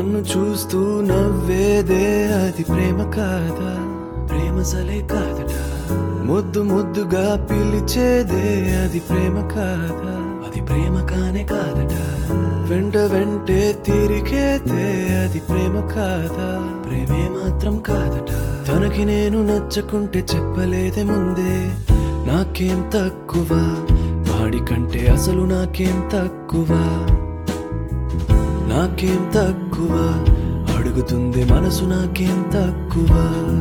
నన్ను చూస్తూ నవ్వేదే అది ప్రేమ కాదా ప్రేమ సలే కాదట ముద్దు ముద్దుగా పిలిచేదే అది ప్రేమ కాదా అది ప్రేమ కానే కాదట వెంట వెంటే తిరిగేదే అది ప్రేమ కాదా ప్రేమే మాత్రం కాదట తనకి నేను నచ్చకుంటే చెప్పలేదే ముందే నాకేం తక్కువ వాడి కంటే అసలు నాకేం తక్కువ నాకేం తక్కువ అడుగుతుంది మనసు నాకేం తక్కువ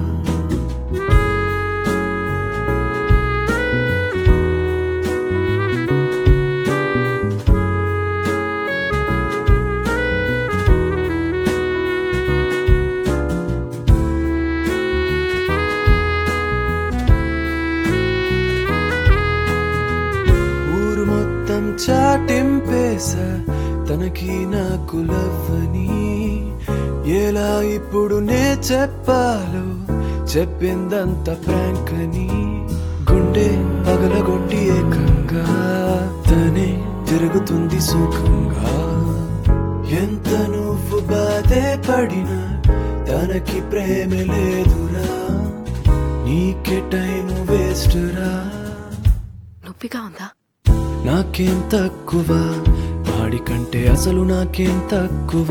ఊరు మొత్తం చాటింపేసా తనకి నాకు లవ్వని ఎలా ఇప్పుడు నే చెప్పాలో చెప్పిందంత ప్రాంక్ అని గుండె పగలగొట్టి ఏకంగా తనే తిరుగుతుంది సుఖంగా ఎంత నువ్వు బాధే పడినా తనకి ప్రేమ లేదురా నీకే టైం వేస్ట్ రా నొప్పిగా ఉందా నాకేం తక్కువ వాడి కంటే అసలు నాకేం తక్కువ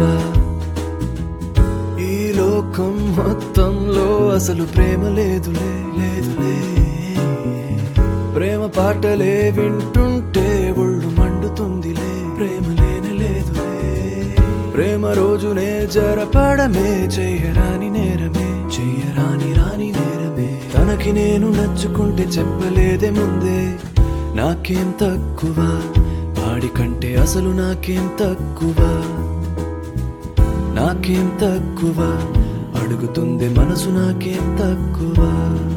ఈ లోకం మొత్తంలో అసలు ప్రేమ లేదులే లేదులే ప్రేమ పాటలే వింటుంటే ఒళ్ళు మండుతుందిలే ప్రేమ లేనే లేదులే ప్రేమ రోజునే జరపడమే చెయ్యరాని నేరమే చెయ్యరాని రాని నేరమే తనకి నేను నచ్చుకుంటే చెప్పలేదే ముందే నాకేం తక్కువ వాడి కంటే అసలు నాకేం తక్కువ నాకేం తక్కువ అడుగుతుంది మనసు నాకేం తక్కువ